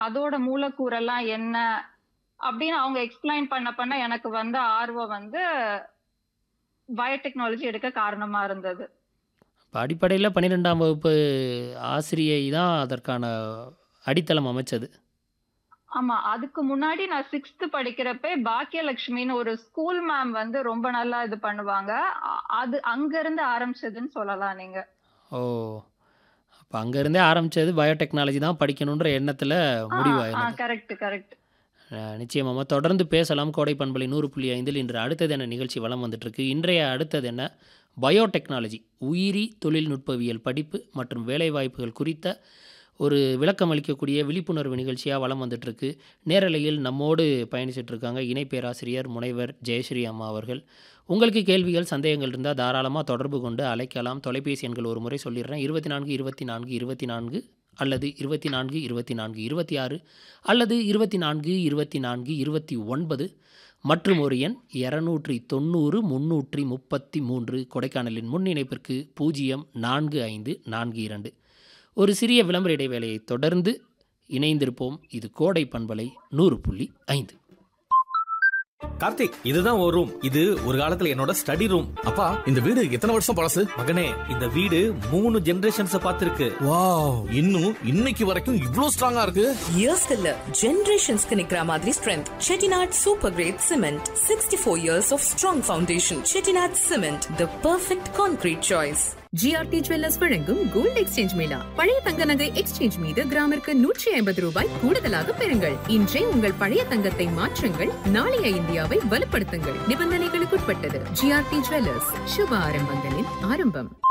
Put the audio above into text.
அதோட மூலக்கூறெல்லாம் என்ன அப்படின்னு அவங்க எக்ஸ்பிளைன் பண்ண பண்ண எனக்கு வந்து ஆர்வம் வந்து பயோடெக்னாலஜி எடுக்க காரணமா இருந்தது இப்போ அடிப்படையில் பன்னிரெண்டாம் வகுப்பு ஆசிரியை தான் அதற்கான அடித்தளம் அமைச்சது ஆமா அதுக்கு முன்னாடி நான் சிக்ஸ்த் படிக்கிறப்ப பாக்கியலட்சுமின்னு ஒரு ஸ்கூல் மேம் வந்து ரொம்ப நல்லா இது பண்ணுவாங்க அ- அது அங்க இருந்து ஆரம்பிச்சதுன்னு சொல்லலாம் நீங்க ஓ அப்போ அங்கேருந்தே ஆரம்பித்தது பயோடெக்னாலஜி தான் படிக்கணுன்ற எண்ணத்தில் முடிவாயிருந்தது கரெக்ட் கரெக்ட் அஹ் நிச்சயமாம்மா தொடர்ந்து பேசலாம் கோடை பண்பலை நூறு புள்ளி ஐந்தில் இன்று அடுத்தது என்ன நிகழ்ச்சி வலம் வந்துட்டுருக்கு இன்றைய அடுத்தது என்ன பயோடெக்னாலஜி உயிரி தொழில்நுட்பவியல் படிப்பு மற்றும் வேலைவாய்ப்புகள் குறித்த ஒரு விளக்கம் அளிக்கக்கூடிய விழிப்புணர்வு நிகழ்ச்சியாக வலம் வந்துட்டுருக்கு நேரலையில் நம்மோடு பயணிச்சுட்டு இருக்காங்க இணை பேராசிரியர் முனைவர் ஜெயஸ்ரீ அம்மா அவர்கள் உங்களுக்கு கேள்விகள் சந்தேகங்கள் இருந்தால் தாராளமாக தொடர்பு கொண்டு அழைக்கலாம் தொலைபேசி எண்கள் ஒரு முறை சொல்லிடுறேன் இருபத்தி நான்கு இருபத்தி நான்கு இருபத்தி நான்கு அல்லது இருபத்தி நான்கு இருபத்தி நான்கு இருபத்தி ஆறு அல்லது இருபத்தி நான்கு இருபத்தி நான்கு இருபத்தி ஒன்பது மற்றும் ஒரு எண் இரநூற்றி தொண்ணூறு முன்னூற்றி முப்பத்தி மூன்று கொடைக்கானலின் முன் இணைப்பிற்கு பூஜ்ஜியம் நான்கு ஐந்து நான்கு இரண்டு ஒரு சிறிய விளம்பர இடைவேளையை தொடர்ந்து இணைந்திருப்போம் இது கோடை பண்பலை நூறு புள்ளி ஐந்து கார்த்திக் இதுதான் ஒரு ரூம் இது ஒரு காலத்துல என்னோட ஸ்டடி ரூம் அப்பா இந்த வீடு எத்தனை வருஷம் பழசு மகனே இந்த வீடு மூணு ஜெனரேஷன்ஸ் பார்த்திருக்கு வாவ் இன்னும் இன்னைக்கு வரைக்கும் இவ்ளோ ஸ்ட்ராங்கா இருக்கு இயர்ஸ்க்கு இல்ல ஜெனரேஷன்ஸ்க்கு நிக்கிற மாதிரி strength Chettinad super great cement sixty four years of strong foundation Chettinad cement the perfect concrete choice GRT jewellers வழங்கும் கோல்ட் எக்ஸ்சேஞ்ச் மேளா பழைய தங்க நகை எக்ஸ்சேஞ்ச் மீது கிராமிற்கு நூற்றி ஐம்பது ரூபாய் கூடுதலாக பெறுங்கள் இன்றே உங்கள் பழைய தங்கத்தை மாற்றுங்கள் நாளைய இந்தியாவை வலுப்படுத்துங்கள் நிபந்தனைகளுக்குட்பட்டது ஜிஆர்டி ஜுவல்லர்ஸ் சுப ஆரம்பங்களின் ஆரம்பம்